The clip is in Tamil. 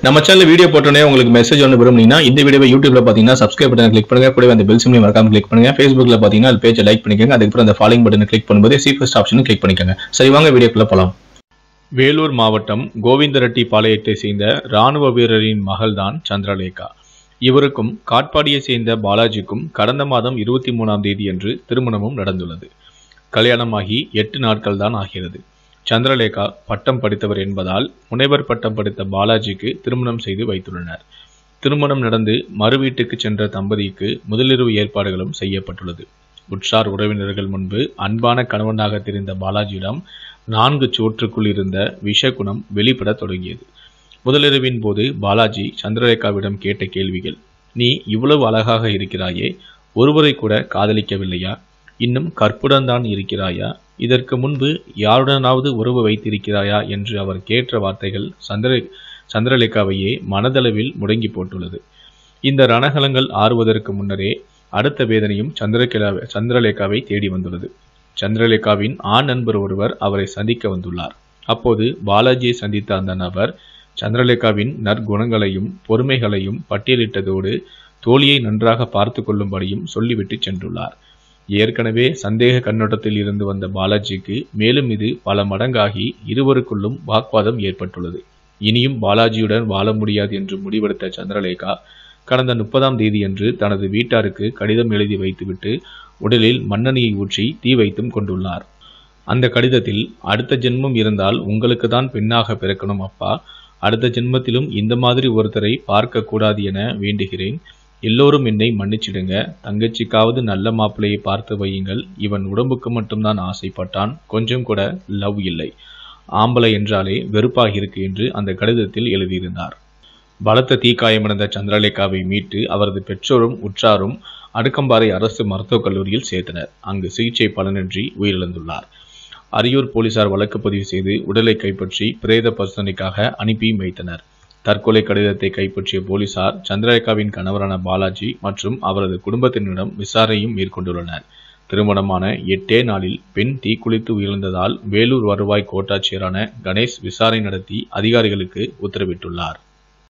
நம்ம சேனல் வீடியோ போட்டோன்னே உங்களுக்கு மெசேஜ் ஒன்று விரும்புனீங்கன்னா இந்த வீடியோவை யூடியூப்ல பார்த்தீங்கன்னா சப்ஸ்கிரைப் பட்டன் கிளிக் பண்ணுங்க கூடவே அந்த பெல் சிம்லையும் மறக்காம கிளிக் பண்ணுங்க ஃபேஸ்புக்ல பார்த்தீங்கன்னா அது பேஜை லைக் பண்ணிக்கோங்க அதுக்கப்புறம் அந்த ஃபாலோயிங் பட்டனை கிளிக் பண்ணும்போது சி ஃபர்ஸ்ட் ஆப்ஷனும் கிளிக் பண்ணிக்கோங்க சரி வாங்க வீடியோக்குள்ள போலாம் வேலூர் மாவட்டம் கோவிந்தரெட்டி பாளையத்தை சேர்ந்த ராணுவ வீரரின் மகள்தான் சந்திரலேகா இவருக்கும் காட்பாடியை சேர்ந்த பாலாஜிக்கும் கடந்த மாதம் இருபத்தி மூணாம் தேதி அன்று திருமணமும் நடந்துள்ளது கல்யாணமாகி எட்டு நாட்கள் தான் ஆகிறது சந்திரலேகா பட்டம் படித்தவர் என்பதால் முனைவர் பட்டம் படித்த பாலாஜிக்கு திருமணம் செய்து வைத்துள்ளனர் திருமணம் நடந்து மறு வீட்டுக்கு சென்ற தம்பதிக்கு முதலிரவு ஏற்பாடுகளும் செய்யப்பட்டுள்ளது உற்றார் உறவினர்கள் முன்பு அன்பான கணவனாக தெரிந்த பாலாஜியிடம் நான்கு சோற்றுக்குள் இருந்த விஷகுணம் வெளிப்படத் தொடங்கியது முதலிரவின் போது பாலாஜி சந்திரலேகாவிடம் கேட்ட கேள்விகள் நீ இவ்வளவு அழகாக இருக்கிறாயே ஒருவரை கூட காதலிக்கவில்லையா இன்னும் கற்புடன்தான் இருக்கிறாயா இதற்கு முன்பு யாருடனாவது உறவு வைத்திருக்கிறாயா என்று அவர் கேட்ட வார்த்தைகள் சந்திர சந்திரலேகாவையே மனதளவில் முடங்கி போட்டுள்ளது இந்த ரணகலங்கள் ஆறுவதற்கு முன்னரே அடுத்த வேதனையும் சந்திரகலா சந்திரலேகாவை தேடி வந்துள்ளது சந்திரலேகாவின் ஆண் நண்பர் ஒருவர் அவரை சந்திக்க வந்துள்ளார் அப்போது பாலாஜியை சந்தித்த அந்த நபர் சந்திரலேகாவின் நற்குணங்களையும் பொறுமைகளையும் பட்டியலிட்டதோடு தோழியை நன்றாக பார்த்து கொள்ளும்படியும் சொல்லிவிட்டு சென்றுள்ளார் ஏற்கனவே சந்தேக கண்ணோட்டத்தில் இருந்து வந்த பாலாஜிக்கு மேலும் இது பல மடங்காகி இருவருக்குள்ளும் வாக்குவாதம் ஏற்பட்டுள்ளது இனியும் பாலாஜியுடன் வாழ முடியாது என்று முடிவெடுத்த சந்திரலேகா கடந்த முப்பதாம் தேதியன்று தனது வீட்டாருக்கு கடிதம் எழுதி வைத்துவிட்டு உடலில் மண்ணெண்ணெயை ஊற்றி தீ வைத்தும் கொண்டுள்ளார் அந்த கடிதத்தில் அடுத்த ஜென்மம் இருந்தால் உங்களுக்கு தான் பெண்ணாக பிறக்கணும் அப்பா அடுத்த ஜென்மத்திலும் இந்த மாதிரி ஒருத்தரை பார்க்க கூடாது என வேண்டுகிறேன் எல்லோரும் என்னை மன்னிச்சிடுங்க தங்கச்சிக்காவது நல்ல மாப்பிள்ளையை பார்த்து வையுங்கள் இவன் உடம்புக்கு மட்டும்தான் ஆசைப்பட்டான் கொஞ்சம் கூட லவ் இல்லை ஆம்பளை என்றாலே வெறுப்பாக இருக்கு என்று அந்த கடிதத்தில் எழுதியிருந்தார் பலத்த தீக்காயமடைந்த சந்திரலேகாவை மீட்டு அவரது பெற்றோரும் உற்றாரும் அடுக்கம்பாறை அரசு மருத்துவக் கல்லூரியில் சேர்த்தனர் அங்கு சிகிச்சை பலனின்றி உயிரிழந்துள்ளார் அரியூர் போலீசார் வழக்கு பதிவு செய்து உடலை கைப்பற்றி பிரேத பரிசோதனைக்காக அனுப்பியும் வைத்தனர் தற்கொலை கடிதத்தை கைப்பற்றிய போலீசார் சந்திரலேகாவின் கணவரான பாலாஜி மற்றும் அவரது குடும்பத்தினரிடம் விசாரணையும் மேற்கொண்டுள்ளனர் திருமணமான எட்டே நாளில் பெண் தீக்குளித்து உயிரிழந்ததால் வேலூர் வருவாய் கோட்டாட்சியரான கணேஷ் விசாரணை நடத்தி அதிகாரிகளுக்கு உத்தரவிட்டுள்ளார்